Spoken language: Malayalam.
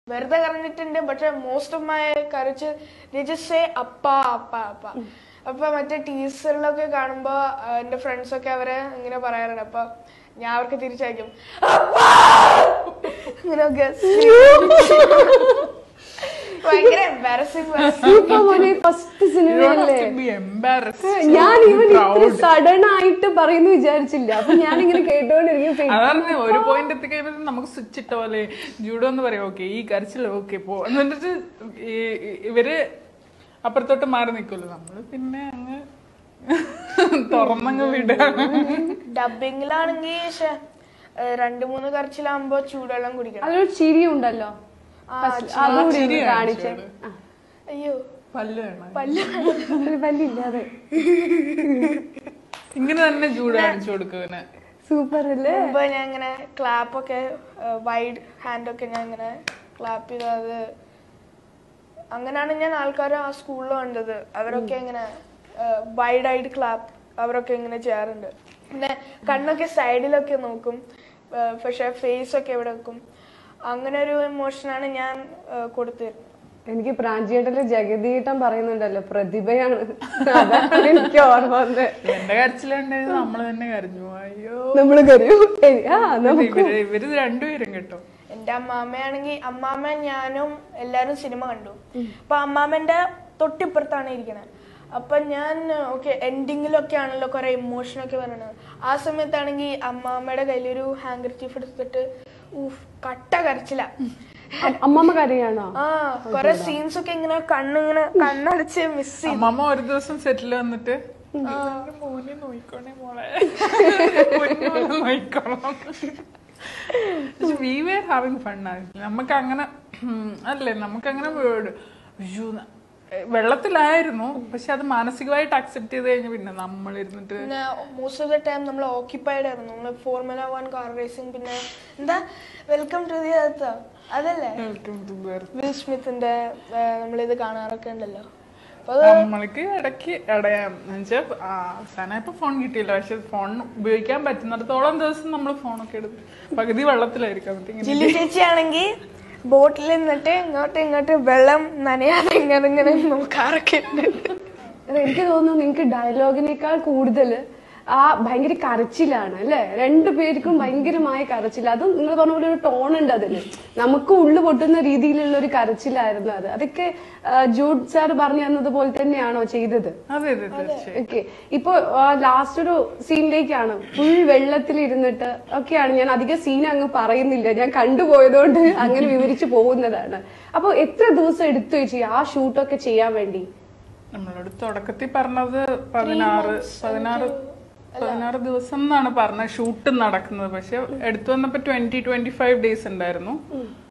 വെറുതെ കരഞ്ഞിട്ടുണ്ട് പക്ഷെ മോസ്റ്റ് ഓഫ് മൈ കരച്ച് സേ അപ്പ അപ്പ അപ്പ അപ്പൊ മറ്റേ ടീച്ചറിലൊക്കെ കാണുമ്പോ ആ, എന്റെ ഫ്രണ്ട്സ് ഒക്കെ അവരെ ഇങ്ങനെ പറയാറുണ്ട് അപ്പൊ ഞാൻ അവർക്ക് തിരിച്ചയക്കും "അപ്പാ!" ഇങ്ങനെയൊക്കെ ഭയങ്കര എംബാരസിംഗ് ഇപ്പൊ മോനെ ഫസ്റ്റ് സിനിമയല്ലേ ബി എംബാരസ് ഞാൻ ഇവൻ ഇത്ര സഡൻ ആയിട്ട് പറയുന്നു വിചാരിച്ചില്ല അപ്പൊ ഞാൻ ഇങ്ങനെ കേട്ടോണ്ടിരിക്കും അതാണ് ഒരു പോയിന്റ് എത്തിക്കഴിയുമ്പോൾ നമുക്ക് സ്വിച്ച് ഇട്ട പോലെ ജൂഡോ എന്ന് പറയും ഓക്കെ ഈ കരച്ചിൽ ഓക്കെ പോ എന്നിട്ട് ഈ- ഈ- ഇവര് അപ്പുറത്തോട്ട് മാറി നിൽക്കുമല്ലോ നമ്മള് പിന്നെ അങ്ങ് തുറന്നങ്ങ് വിടുകയാണ് ഡബിങ്ങിലാണെങ്കിൽ രണ്ടു മൂന്ന് കറച്ചിലാകുമ്പോ ചൂടുവെള്ളം കുടിക്കണം അതിലൊരു ചിരി ഉണ്ടല്ലോ First അതുകൂടി ഒന്ന് ചിരി കാണിച്ചേ കാണിച്ചോളൂ. അയ്യോ പല്ല് വേണം പല്ല് ഒരു പല്ലില്ലാതെ ഇങ്ങനെ തന്നെ ജൂഡ് കാണിച്ചു കൊടുക്കുവന് സൂപ്പർ അല്ലേ മുമ്പ് ഞാൻ ഇങ്ങനെ ക്ലാപ്പ് ഒക്കെ വൈഡ് ഹാൻഡ് ഒക്കെ ഞാൻ ഇങ്ങനെ ക്ലാപ്പ് ചെയ്തത് അങ്ങനെയാണ് ഞാൻ ആൾക്കാരെ ആ സ്കൂളിൽ കണ്ടത് അവരൊക്കെ ഇങ്ങനെ വൈഡ് ആയിട്ട് ക്ലാപ്പ് അവരൊക്കെ ഇങ്ങനെ ചെയ്യാറുണ്ട് പിന്നെ കണ്ണൊക്കെ സൈഡിലൊക്കെ നോക്കും ആ, പക്ഷെ ഫേസ് ഒക്കെ ഇവിടെ വെക്കും അങ്ങനെ ഒരു ഇമോഷനാണ് ഞാൻ ആ, കൊടുത്തിരുന്നത് എനിക്ക് പ്രാഞ്ചിയേട്ടന്റെ ജഗദീട്ടം പറയുന്നുണ്ടല്ലോ പ്രതിഭയാണ് അതാണ് എനിക്ക് ഓർമ്മ വന്നത് എന്റെ കരച്ചിലുണ്ടായത് നമ്മള് തന്നെ കരഞ്ഞു അയ്യോ നമ്മള് കരയും ഏയ്, ആ നമുക്ക് ഇവര് ഇവര് രണ്ടുപേരും കേട്ടോ എന്റെ അമ്മാമ്മയാണെങ്കിൽ അമ്മാമ്മ ഞാനും എല്ലാരും സിനിമ കണ്ടു അപ്പൊ അമ്മാമ്മന്റെ തൊട്ടിപ്പുറത്താണ് ഇരിക്കണത് അപ്പൊ ഞാൻ ഓക്കെ എൻഡിങ്ങിലൊക്കെ ആണല്ലോ കുറെ ഇമോഷൻ ഒക്കെ വരണത് ആ സമയത്താണെങ്കിൽ അമ്മാമ്മയുടെ കയ്യിലൊരു ഹാങ്കർ ചീഫ് എടുത്തിട്ട് ഊഫ് കട്ട കരച്ചില്ല അ- അമ്മമ്മ കരയാണോ ആ കുറെ സീൻസ് ഒക്കെ ഇങ്ങനെ കണ്ണിങ്ങനെ കണ്ണടച്ച് മിസ് ചെയ്തു അമ്മമ്മ ഒരു ദിവസം സെറ്റിൽ വന്നിട്ട് "എന്റെ മോനെ നോയിക്കോണേ മോളെ പൊന്നു പോലെ നോയിക്കോളാം വി വേർ ഹാവിങ് ഫൺ നമുക്ക് അങ്ങനെ അല്ലേ നമുക്ക് അങ്ങനെ അയ്യോ ന- വെള്ളത്തിലായിരുന്നു പക്ഷെ അത് മാനസികമായിട്ട് അക്സെപ്റ്റ് ചെയ്ത് കഴിഞ്ഞ പിന്നെ നമ്മൾ ഇരുന്നിട്ട് പിന്നെ മോസ്റ്റ് ഓഫ് ദ ടൈം നമ്മൾ ഓക്യുപ്പൈഡ് ആയിരുന്നു നമ്മൾ ഫോർമുല വൺ കാർ റേസിംഗ് പിന്നെ എന്താ വെൽക്കം ടു ദി എർത്ത് അതല്ലേ വിൽ സ്മിത്തിന്റെ നമ്മളിത് കാണാറൊക്കെ ഉണ്ടല്ലോ അപ്പൊ അത് നമ്മൾക്ക് ഇടയ്ക്ക് ഇടയാം എന്നുവെച്ചാൽ അവസാനം ഇപ്പൊ ഫോൺ കിട്ടിയില്ല പക്ഷെ ഫോൺ ഉപയോഗിക്കാൻ പറ്റുന്നിടത്തോളം ദിവസം നമ്മൾ ഫോണൊക്കെ എടുത്ത് പകുതി വെള്ളത്തിലായിരിക്കും എന്നിട്ട് ഇങ്ങനെ ജില്ലി ചേച്ചി ആണെങ്കിൽ ബോട്ടിൽ നിന്നിട്ട് ഇങ്ങോട്ട് ഇങ്ങോട്ട് വെള്ളം നനയാതെ ഇങ്ങനെ ഇങ്ങനെ നോക്കാറൊക്കെ ഉണ്ട് അത് എനിക്ക് തോന്നുന്നു നിങ്ങക്ക് ഡയലോഗിനേക്കാൾ കൂടുതൽ ആ ഭയങ്കര കരച്ചിലാണ് അല്ലെ രണ്ടു പേർക്കും ഭയങ്കരമായ കരച്ചിൽ അതും നിങ്ങൾ പറഞ്ഞ പോലെ ഒരു ടോൺ ഉണ്ട് അതിന് നമുക്ക് ഉള്ളു പൊട്ടുന്ന രീതിയിലുള്ള ഒരു കരച്ചിലായിരുന്നു അത് അതൊക്കെ ആ, ജൂഡ് സാർ പറഞ്ഞു തന്നതുപോലെ തന്നെയാണോ ചെയ്തത് അതെ അതെ തീർച്ചയായും ഓക്കെ ഇപ്പൊ ലാസ്റ്റ് ഒരു സീനിലേക്കാണ് ഫുൾ വെള്ളത്തിൽ ഇരുന്നിട്ട് ഒക്കെയാണ് ഞാൻ അധികം സീൻ അങ്ങ് പറയുന്നില്ല ഞാൻ കണ്ടുപോയതുകൊണ്ട് അങ്ങനെ വിവരിച്ചു പോകുന്നതാണ് അപ്പൊ എത്ര ദിവസം എടുത്തു ചേച്ചി ആ ഷൂട്ടൊക്കെ ചെയ്യാൻ വേണ്ടി നമ്മളോട് തുടക്കത്തിൽ പറഞ്ഞത് പതിനാറ് പതിനാറ് പതിനാറ് ദിവസം എന്നാണ് പറഞ്ഞത് ഷൂട്ട് നടക്കുന്നത് പക്ഷെ എടുത്തു വന്നപ്പോ ട്വന്റി ട്വന്റി ഫൈവ് ഡേയ്സ് ഉണ്ടായിരുന്നു